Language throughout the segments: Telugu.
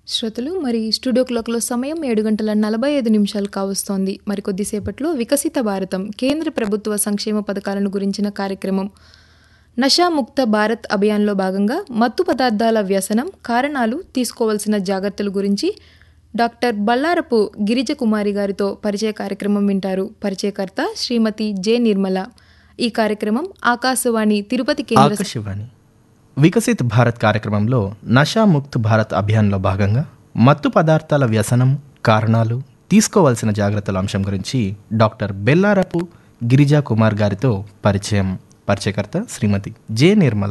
శ్రోతలు మరి స్టూడియో క్లాక్లో సమయం ఏడు గంటల నలభై ఐదు నిమిషాలు కావస్తోంది మరికొద్దిసేపట్లో వికసిత భారతం కేంద్ర ప్రభుత్వ సంక్షేమ పథకాలను గురించిన కార్యక్రమం నషాముక్త భారత్ అభియాన్లో భాగంగా మత్తు పదార్థాల వ్యసనం కారణాలు తీసుకోవాల్సిన జాగ్రత్తల గురించి డాక్టర్ బల్లారపు గిరిజ కుమారి గారితో పరిచయ కార్యక్రమం వింటారు పరిచయకర్త శ్రీమతి జె నిర్మల ఈ కార్యక్రమం ఆకాశవాణి తిరుపతి కేంద్ర ఆకాశవాణి వికసిత్ భారత్ కార్యక్రమంలో నషా ముక్త్ భారత్ అభియాన్లో భాగంగా మత్తు పదార్థాల వ్యసనం కారణాలు తీసుకోవాల్సిన జాగ్రత్తల అంశం గురించి డాక్టర్ బెల్లారపు గిరిజా కుమార్ గారితో పరిచయం పరిచయకర్త శ్రీమతి జె నిర్మల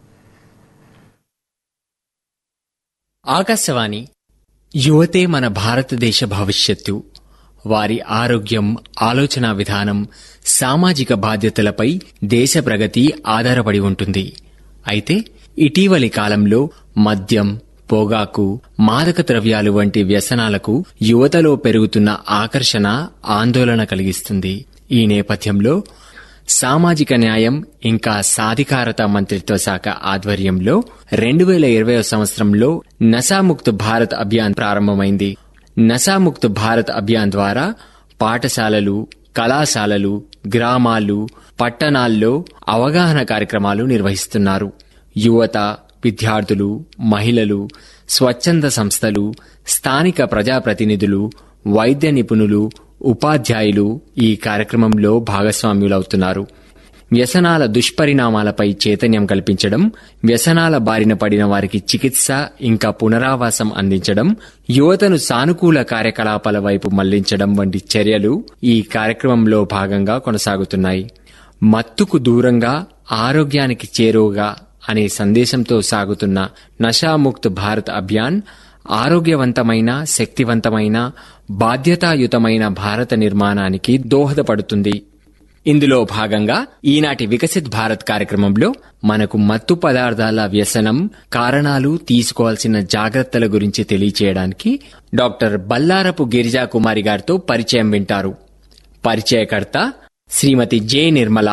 ఆకాశవాణి యువతే మన భారతదేశ భవిష్యత్తు వారి ఆరోగ్యం ఆలోచన విధానం సామాజిక బాధ్యతలపై దేశ ప్రగతి ఆధారపడి ఉంటుంది అయితే ఇటీవలి కాలంలో మద్యం పొగాకు మాదక ద్రవ్యాలు వంటి వ్యసనాలకు యువతలో పెరుగుతున్న ఆకర్షణ ఆందోళన కలిగిస్తుంది ఈ నేపథ్యంలో సామాజిక న్యాయం ఇంకా సాధికారత మంత్రిత్వ శాఖ ఆధ్వర్యంలో రెండు వేల ఇరవై సంవత్సరంలో నశాముక్త్ భారత్ అభియాన్ ప్రారంభమైంది నశాముక్త్ భారత్ అభియాన్ ద్వారా పాఠశాలలు కళాశాలలు గ్రామాలు పట్టణాల్లో అవగాహన కార్యక్రమాలు నిర్వహిస్తున్నారు యువత విద్యార్థులు మహిళలు స్వచ్ఛంద సంస్థలు స్థానిక ప్రజాప్రతినిధులు వైద్య నిపుణులు ఉపాధ్యాయులు ఈ కార్యక్రమంలో భాగస్వామ్యులవుతున్నారు వ్యసనాల దుష్పరిణామాలపై చైతన్యం కల్పించడం వ్యసనాల బారిన పడిన వారికి చికిత్స ఇంకా పునరావాసం అందించడం యువతను సానుకూల కార్యకలాపాల వైపు మళ్లించడం వంటి చర్యలు ఈ కార్యక్రమంలో భాగంగా కొనసాగుతున్నాయి మత్తుకు దూరంగా ఆరోగ్యానికి చేరువగా అనే సందేశంతో సాగుతున్న నషాముక్త్ భారత్ అభియాన్ ఆరోగ్యవంతమైన శక్తివంతమైన బాధ్యతాయుతమైన భారత నిర్మాణానికి దోహదపడుతుంది ఇందులో భాగంగా ఈనాటి వికసిత్ భారత్ కార్యక్రమంలో మనకు మత్తు పదార్థాల వ్యసనం కారణాలు తీసుకోవాల్సిన జాగ్రత్తల గురించి తెలియచేయడానికి డాక్టర్ బల్లారపు గిరిజా కుమారి గారితో పరిచయం వింటారు పరిచయకర్త శ్రీమతి జె నిర్మల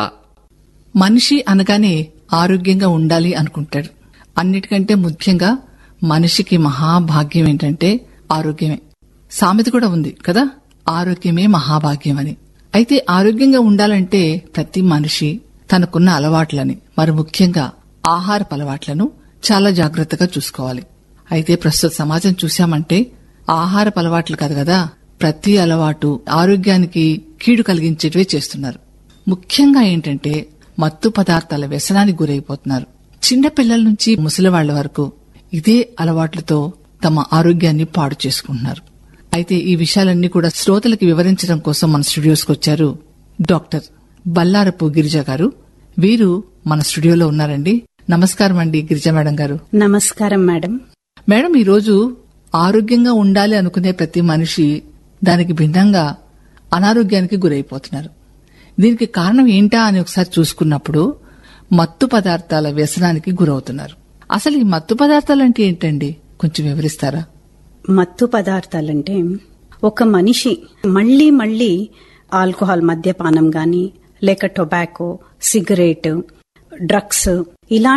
మనిషి అనగానే ఆరోగ్యంగా ఉండాలి అనుకుంటాడు అన్నిటికంటే ముఖ్యంగా మనిషికి మహాభాగ్యం ఏంటంటే ఆరోగ్యమే సామెత కూడా ఉంది కదా ఆరోగ్యమే మహాభాగ్యం అని అయితే ఆరోగ్యంగా ఉండాలంటే ప్రతి మనిషి తనకున్న అలవాట్లని మరి ముఖ్యంగా ఆహారపు అలవాట్లను చాలా జాగ్రత్తగా చూసుకోవాలి అయితే ప్రస్తుత సమాజం చూశామంటే ఆహారపు అలవాట్లు కాదు కదా ప్రతి అలవాటు ఆరోగ్యానికి కీడు కలిగించేటివే చేస్తున్నారు ముఖ్యంగా ఏంటంటే మత్తు పదార్థాల వ్యసనానికి గురైపోతున్నారు చిన్న పిల్లల నుంచి ముసలి వాళ్ల వరకు ఇదే అలవాట్లతో తమ ఆరోగ్యాన్ని పాడు చేసుకుంటున్నారు అయితే ఈ విషయాలన్నీ కూడా శ్రోతలకు వివరించడం కోసం మన స్టూడియోస్కి వచ్చారు డాక్టర్ బల్లారపు గిరిజ గారు వీరు మన స్టూడియోలో ఉన్నారండి నమస్కారం అండి గిరిజ మేడం గారు నమస్కారం మేడం మేడం ఈ రోజు ఆరోగ్యంగా ఉండాలి అనుకునే ప్రతి మనిషి దానికి భిన్నంగా అనారోగ్యానికి గురైపోతున్నారు దీనికి కారణం ఏంటా అని ఒకసారి చూసుకున్నప్పుడు మత్తు పదార్థాల వ్యసనానికి గురవుతున్నారు అసలు ఈ మత్తు పదార్థాలంటే ఏంటండి కొంచెం వివరిస్తారా మత్తు పదార్థాలంటే ఒక మనిషి మళ్లీ మళ్లీ ఆల్కహాల్ మద్యపానం గాని లేక టొబాకో సిగరెట్ డ్రగ్స్ ఇలా